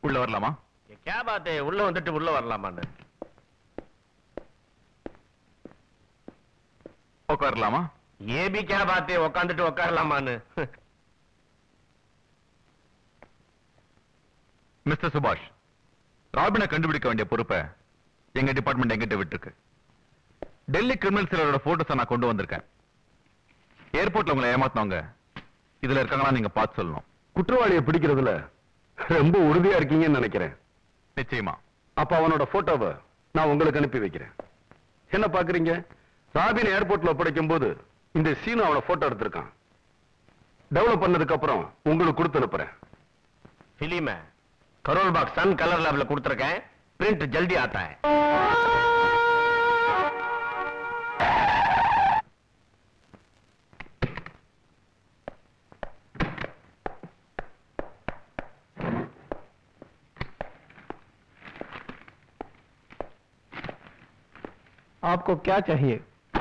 உள்ள வரலாமா கே பாத்தே உள்ள வந்துட்டு உள்ள வரலாமான்னு உட்காரலாமா ये भी क्या बात है உட்காந்துட்டு உட்காரலாமான்னு மிஸ்டர் சுபாஷ் ராபினை கண்டுபிடிக்க வேண்டிய பொறுப்பை எங்க டிபார்ட்மெண்ட் எங்கிட்ட விட்டுருக்கு டெல்லி கிரிமினல் சிலரோட போட்டோஸை நான் கொண்டு வந்திருக்கேன் ஏர்போர்ட்ல உங்களை ஏமாத்தினவங்க இதுல இருக்காங்களா நீங்க பார்த்து சொல்லணும் குற்றவாளியை பிடிக்கிறதுல ரொம்ப உறுதியா இருக்கீங்கன்னு நினைக்கிறேன் நிச்சயமா அப்ப அவனோட போட்டோவை நான் உங்களுக்கு அனுப்பி வைக்கிறேன் என்ன பாக்குறீங்க ராபின் ஏர்போர்ட்ல ஒப்படைக்கும் போது இந்த சீனு அவன போட்டோ எடுத்திருக்கான் டெவலப் பண்ணதுக்கு அப்புறம் உங்களுக்கு கொடுத்து அனுப்புறேன் फिल्म है करोल बाग सन कलर लैबல கொடுத்திருக்கேன் प्रिंट जल्दी आता है आपको क्या चाहिए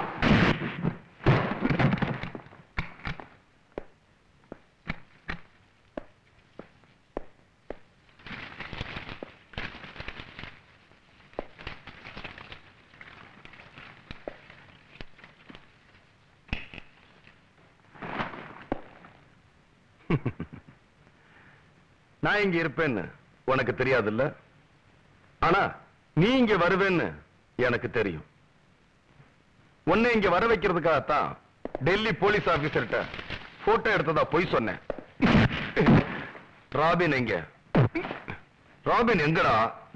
நான் இங்க இருப்பேன்னு உனக்கு தெரியாதுல்ல ஆனா நீ இங்க வருவேன்னு எனக்கு தெரியும் உன்னை இங்க வர வைக்கிறதுக்காகத்தான் டெல்லி போலீஸ் ஆபீசர்கிட்ட போட்டோ எடுத்ததா பொய் சொன்னேன் ராபின் எங்க ராபின் எங்கடா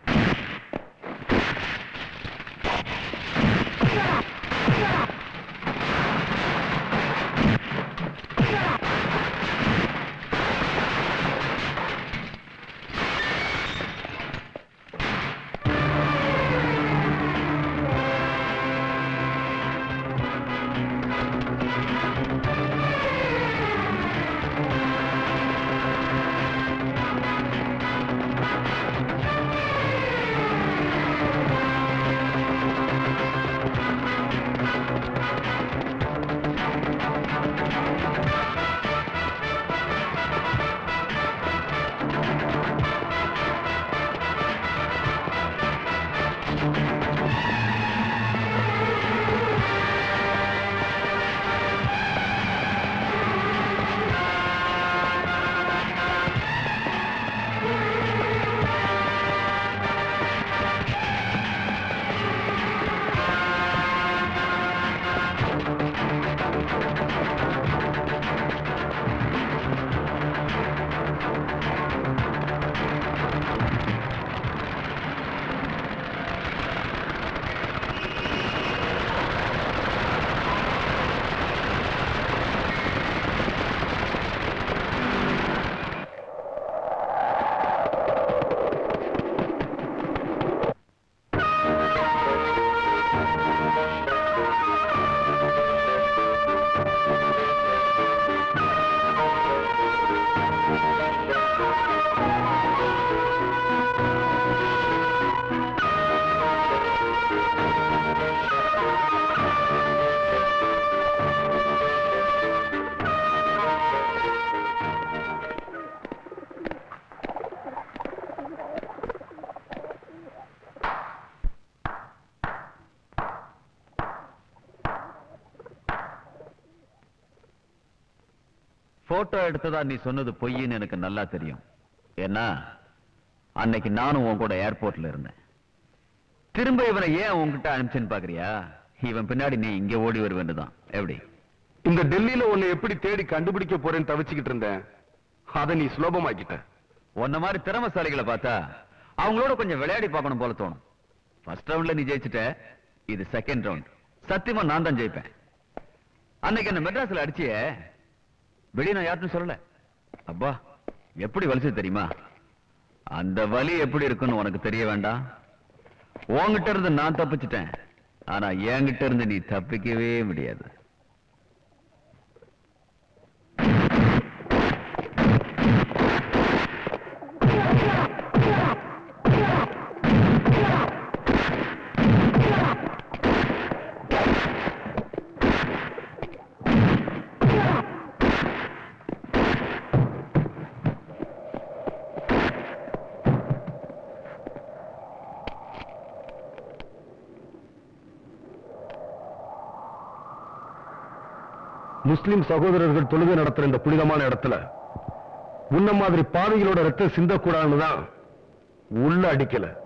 போட்டோ எடுத்ததா நீ சொன்னது பொய்ன்னு எனக்கு நல்லா தெரியும் ஏன்னா அன்னைக்கு நானும் உன் கூட ஏர்போர்ட்ல இருந்தேன் திரும்ப இவனை ஏன் உன்கிட்ட அனுப்பிச்சேன்னு பாக்குறியா இவன் பின்னாடி நீ இங்க ஓடி வருவேன்னு எப்படி இந்த டெல்லியில உன்னை எப்படி தேடி கண்டுபிடிக்க போறேன்னு தவிச்சுக்கிட்டு இருந்தேன் அதை நீ சுலபமாக்கிட்ட உன்ன மாதிரி திறமசாலிகளை பார்த்தா அவங்களோட கொஞ்சம் விளையாடி பார்க்கணும் போல தோணும் ஃபர்ஸ்ட் ரவுண்ட்ல நீ ஜெயிச்சிட்ட இது செகண்ட் ரவுண்ட் சத்தியமா நான் தான் ஜெயிப்பேன் அன்னைக்கு என்ன மெட்ராஸ்ல அடிச்சியே வெளிய நான் யார்ட்டும் சொல்லல அப்பா எப்படி வலிச்சது தெரியுமா அந்த வலி எப்படி இருக்குன்னு உனக்கு தெரிய வேண்டாம் உன்கிட்ட இருந்து நான் தப்பிச்சிட்டேன் ஆனா என்கிட்ட இருந்து நீ தப்பிக்கவே முடியாது முஸ்லிம் சகோதரர்கள் தொழுகை நடத்துற இந்த புனிதமான இடத்துல உன்ன மாதிரி பாவிகளோட ரத்தம் சிந்தக்கூடாதுன்னு தான் உள்ள அடிக்கல